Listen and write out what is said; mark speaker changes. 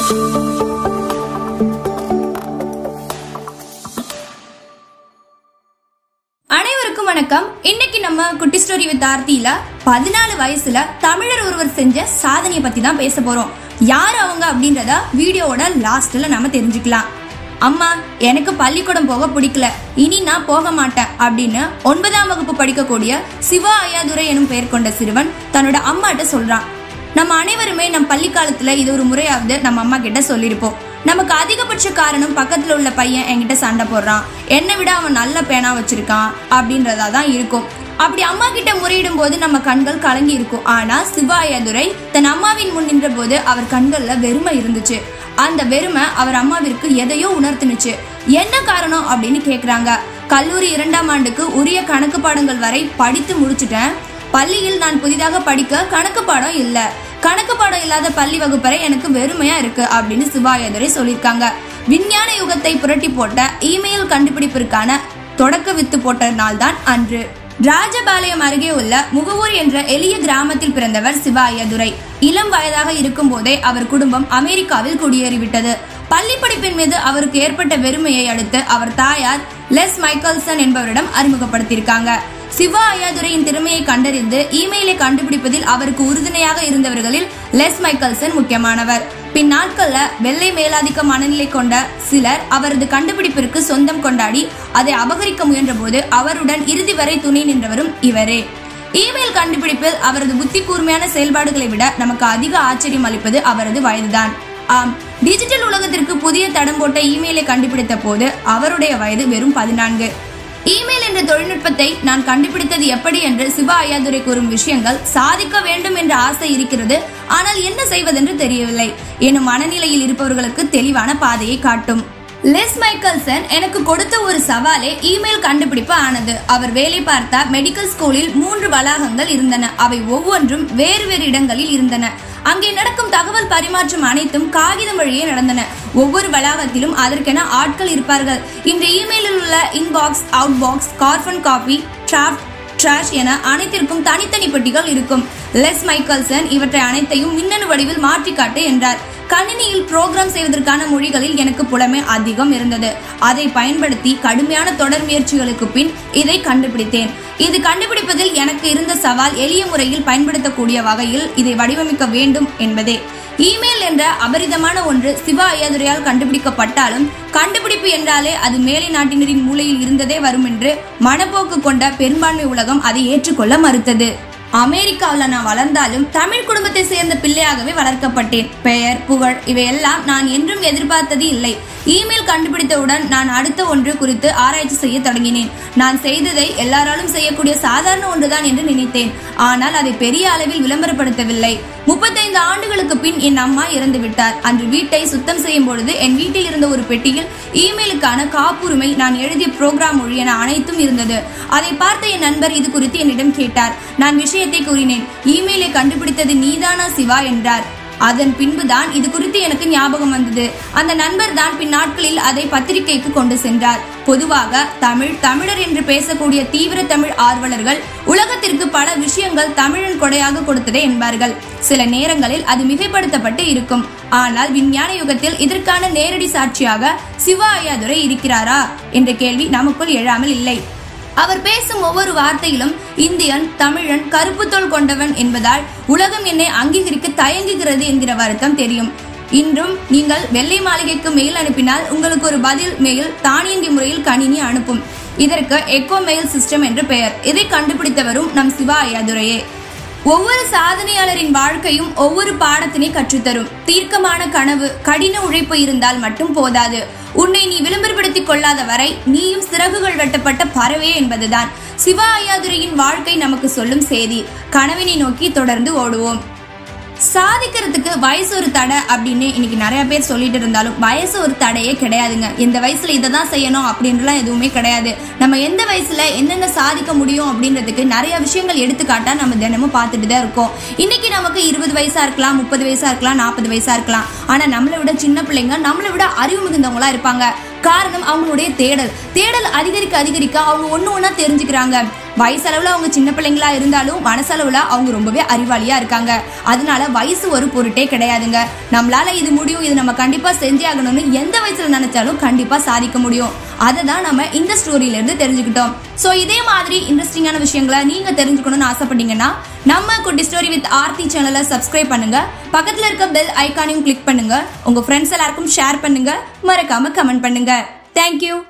Speaker 1: அனைவருக்கும் வணக்கம் இன்னைக்கு நம்ம குட்டி ஸ்டோரி வித் ஆர்த்தியில பதினாலு வயசுல தமிழர் ஒருவர் செஞ்ச சாதனையை பத்தி தான் பேச போறோம் யார் அவங்க அப்படின்றத வீடியோவோட லாஸ்ட்ல நம்ம தெரிஞ்சுக்கலாம் அம்மா எனக்கு பள்ளிக்கூடம் போக பிடிக்கல இனி நான் போக மாட்டேன் அப்படின்னு ஒன்பதாம் வகுப்பு படிக்கக்கூடிய சிவா ஐயாதுரை எனும் பெயர் கொண்ட சிறுவன் தன்னோட அம்மாட்ட சொல்றான் நம்ம அனைவருமே நம் பள்ளி காலத்துல இது ஒரு முறையாவது நம்ம அம்மா கிட்ட சொல்லியிருப்போம் நமக்கு அதிகபட்ச காரணம் பக்கத்துல உள்ள பையன் என்கிட்ட சண்டை போடுறான் என்னை விட அவன் நல்ல பேனா வச்சிருக்கான் அப்படின்றதா தான் இருக்கும் அப்படி அம்மா கிட்ட முறையிடும் போது நம்ம கண்கள் கலங்கி இருக்கும் ஆனா சிவாயதுரை தன் அம்மாவின் முன் நின்ற போது அவர் கண்கள்ல வெறுமை இருந்துச்சு அந்த வெறுமை அவர் அம்மாவிற்கு எதையோ உணர்த்துனுச்சு என்ன காரணம் அப்படின்னு கேக்குறாங்க கல்லூரி இரண்டாம் ஆண்டுக்கு உரிய கணக்கு பாடங்கள் வரை படித்து முடிச்சுட்டேன் பள்ளியில் நான் புதிதாக படிக்க கணக்கு பாடம் இல்ல கணக்கு பாடம் இல்லாத பள்ளி வகுப்பறை எனக்கு வெறுமையா இருக்கு அப்படின்னு சிவாயதுரை சொல்லியிருக்காங்க விஞ்ஞான யுகத்தை புரட்டி போட்ட இமெயில் கண்டுபிடிப்பிற்கான தொடக்க வித்து போட்ட நாள் தான் அன்று ராஜபாளையம் அருகே உள்ள முகவூர் என்ற எளிய கிராமத்தில் பிறந்தவர் சிவாயதுரை இளம் வயதாக இருக்கும் போதே அவர் குடும்பம் அமெரிக்காவில் குடியேறிவிட்டது பள்ளி படிப்பின் மீது அவருக்கு ஏற்பட்ட வெறுமையை அடுத்து அவர் தாயார் லெஸ் மைக்கேல்சன் என்பவரிடம் அறிமுகப்படுத்தியிருக்காங்க சிவா ஐயாதுரையின் திறமையை கண்டறிந்து இமெயிலை கண்டுபிடிப்பதில் அவருக்கு உறுதுணையாக இருந்தவர்களில் லெஸ் மைக்கேல்சன் முக்கியமானவர் பின் நாட்கள்ல வெள்ளை மேலாதிக்க மனநிலை கொண்ட சிலர் அவரது கண்டுபிடிப்பிற்கு சொந்தம் கொண்டாடி அதை அபகரிக்க முயன்றபோது அவருடன் இறுதி வரை துணை நின்றவரும் இவரே இமெயில் கண்டுபிடிப்பில் அவரது புத்தி கூர்மையான செயல்பாடுகளை விட நமக்கு அதிக ஆச்சரியம் அளிப்பது அவரது வயதுதான் ஆம் டிஜிட்டல் உலகத்திற்கு புதிய தடம் போட்ட இமெயிலை கண்டுபிடித்த போது அவருடைய வயது வெறும் பதினான்கு இமெயில் என்ற தொழில்நுட்பத்தை நான் கண்டுபிடித்தது எப்படி என்று சிவா ஐயாதுரை கூறும் விஷயங்கள் சாதிக்க வேண்டும் என்ற ஆசை இருக்கிறது ஆனால் என்ன செய்வதென்று தெரியவில்லை எனும் மனநிலையில் இருப்பவர்களுக்கு தெளிவான பாதையை காட்டும் லெஸ் மைக்கேல்சன் எனக்கு கொடுத்த ஒரு சவாலே இமெயில் கண்டுபிடிப்பு ஆனது அவர் வேலை பார்த்த மெடிக்கல் ஸ்கூலில் மூன்று வளாகங்கள் இருந்தன அவை ஒவ்வொன்றும் வேறு வேறு இடங்களில் இருந்தன அங்கே நடக்கும் தகவல் பரிமாற்றம் அனைத்தும் காகிதம் வழியே நடந்தன ஒவ்வொரு வளாகத்திலும் அதற்கென ஆட்கள் இருப்பார்கள் இந்த இமெயிலில் உள்ள inbox outbox carbon copy draft trash என அனைத்திற்கும் தனித்தனி பெட்டிகள் இருக்கும் லெஸ் மைக்கேல்சன் இவற்றை அனைத்தையும் மின்னணு வடிவில் மாற்றி காட்டு என்றார் கணினியில் புரோகிராம் செய்வதற்கான மொழிகளில் எனக்கு புலமை அதிகம் இருந்தது அதை பயன்படுத்தி கடுமையான தொடர் முயற்சிகளுக்கு பின் இதை கண்டுபிடித்தேன் இது கண்டுபிடிப்பதில் எனக்கு இருந்த சவால் எளிய முறையில் பயன்படுத்தக்கூடிய வகையில் இதை வடிவமைக்க வேண்டும் என்பதே இமெயில் என்ற அபரிதமான ஒன்று சிவா ஐயாதுரையால் கண்டுபிடிக்கப்பட்டாலும் கண்டுபிடிப்பு என்றாலே அது மேலை நாட்டினரின் மூலையில் இருந்ததே வரும் என்று மனப்போக்கு கொண்ட பெரும்பான்மை உலகம் அதை ஏற்றுக்கொள்ள மறுத்தது அமெரிக்காவில் நான் வளர்ந்தாலும் தமிழ் குடும்பத்தை சேர்ந்த பிள்ளையாகவே வளர்க்கப்பட்டேன் பெயர் புகழ் இவையெல்லாம் நான் என்றும் எதிர்பார்த்தது இல்லை இமெயில் கண்டுபிடித்தவுடன் நான் அடுத்த ஒன்று குறித்து ஆராய்ச்சி செய்ய தொடங்கினேன் நான் செய்ததை எல்லாராலும் செய்யக்கூடிய சாதாரண ஒன்றுதான் என்று நினைத்தேன் ஆனால் அதை பெரிய அளவில் விளம்பரப்படுத்தவில்லை முப்பத்தைந்து ஆண்டுகளுக்கு பின் என் அம்மா இறந்து விட்டார் அன்று வீட்டை சுத்தம் செய்யும் பொழுது என் வீட்டில் இருந்த ஒரு பெட்டியில் இமெயிலுக்கான காப்புரிமை நான் எழுதிய புரோகிராம் மொழி என அனைத்தும் இருந்தது அதை பார்த்த என் நண்பர் இது குறித்து என்னிடம் கேட்டார் நான் விஷயத்தை கூறினேன் இமெயிலை கண்டுபிடித்தது நீதானா சிவா என்றார் அதன் பின்புதான் இது குறித்து எனக்கு ஞாபகம் வந்தது அந்த நண்பர் தான் பின் நாட்களில் அதை பத்திரிகைக்கு கொண்டு சென்றார் பொதுவாக தமிழ் தமிழர் என்று பேசக்கூடிய தீவிர தமிழ் ஆர்வலர்கள் உலகத்திற்கு பல விஷயங்கள் தமிழன் கொடையாக கொடுத்ததே என்பார்கள் சில நேரங்களில் அது மிகைப்படுத்தப்பட்டு இருக்கும் ஆனால் விஞ்ஞான யுகத்தில் இதற்கான நேரடி சாட்சியாக சிவா ஐயாதுரை இருக்கிறாரா என்ற கேள்வி நமக்குள் எழாமல் இல்லை அவர் பேசும் ஒவ்வொரு வார்த்தையிலும் இந்தியன் தமிழன் கருப்பு தோல் கொண்டவன் என்பதால் உலகம் என்னை அங்கீகரிக்க தயங்குகிறது என்கிற வருத்தம் தெரியும் இன்றும் நீங்கள் வெள்ளை மாளிகைக்கு மெயில் அனுப்பினால் உங்களுக்கு ஒரு பதில் மெயில் தானியங்கி முறையில் கணினி அனுப்பும் இதற்கு எக்கோ மெயில் சிஸ்டம் என்று பெயர் இதை கண்டுபிடித்தவரும் நம் சிவா ஐயாதுரையே ஒவ்வொரு சாதனையாளரின் வாழ்க்கையும் ஒவ்வொரு பாடத்தினை கற்றுத்தரும் தீர்க்கமான கனவு கடின உழைப்பு இருந்தால் மட்டும் போதாது உன்னை நீ விளம்பரப்படுத்திக் கொள்ளாத வரை நீயும் சிறகுகள் வெட்டப்பட்ட பறவை என்பதுதான் சிவா ஐயாதுரையின் வாழ்க்கை நமக்கு சொல்லும் செய்தி கனவினை நோக்கி தொடர்ந்து ஓடுவோம் சாதிக்கிறதுக்கு வயசு ஒரு தடை அப்படின்னு இன்னைக்கு நிறைய பேர் சொல்லிட்டு இருந்தாலும் வயசு ஒரு தடையே கிடையாதுங்க இந்த வயசுல இதை தான் செய்யணும் அப்படின்றலாம் எதுவுமே கிடையாது நம்ம எந்த வயசுல என்னென்ன சாதிக்க முடியும் அப்படின்றதுக்கு நிறைய விஷயங்கள் எடுத்துக்காட்டா நம்ம தினமும் பார்த்துட்டு தான் இருக்கோம் இன்னைக்கு நமக்கு இருபது வயசா இருக்கலாம் முப்பது வயசா இருக்கலாம் நாற்பது வயசா இருக்கலாம் ஆனா நம்மளை விட சின்ன பிள்ளைங்க நம்மளை விட அறிவு மிகுந்தவங்களா இருப்பாங்க காரணம் அவங்களுடைய தேடல் தேடல் அதிகரிக்க அதிகரிக்க அவங்க ஒன்று ஒன்றா தெரிஞ்சுக்கிறாங்க வயசளவுல அவங்க சின்ன பிள்ளைங்களா இருந்தாலும் மனசளவுல அவங்க ரொம்பவே அறிவாளியா இருக்காங்க அதனால வயசு ஒரு பொருட்டே கிடையாதுங்க நம்மளால இது முடியும் இது நம்ம கண்டிப்பா செஞ்சே ஆகணும்னு எந்த வயசுல நினைச்சாலும் கண்டிப்பா சாதிக்க முடியும் அதை தான் நம்ம இந்த ஸ்டோரியில இருந்து தெரிஞ்சுக்கிட்டோம் ஸோ இதே மாதிரி இன்ட்ரெஸ்டிங்கான விஷயங்களை நீங்க தெரிஞ்சுக்கணும்னு ஆசைப்பட்டீங்கன்னா நம்ம குட்டி ஸ்டோரி வித் ஆர்த்தி சேனலை சப்ஸ்கிரைப் பண்ணுங்க பக்கத்துல இருக்க பெல் ஐக்கானையும் கிளிக் பண்ணுங்க உங்க ஃப்ரெண்ட்ஸ் எல்லாருக்கும் ஷேர் பண்ணுங்க மறக்காம கமெண்ட் பண்ணுங்க தேங்க்யூ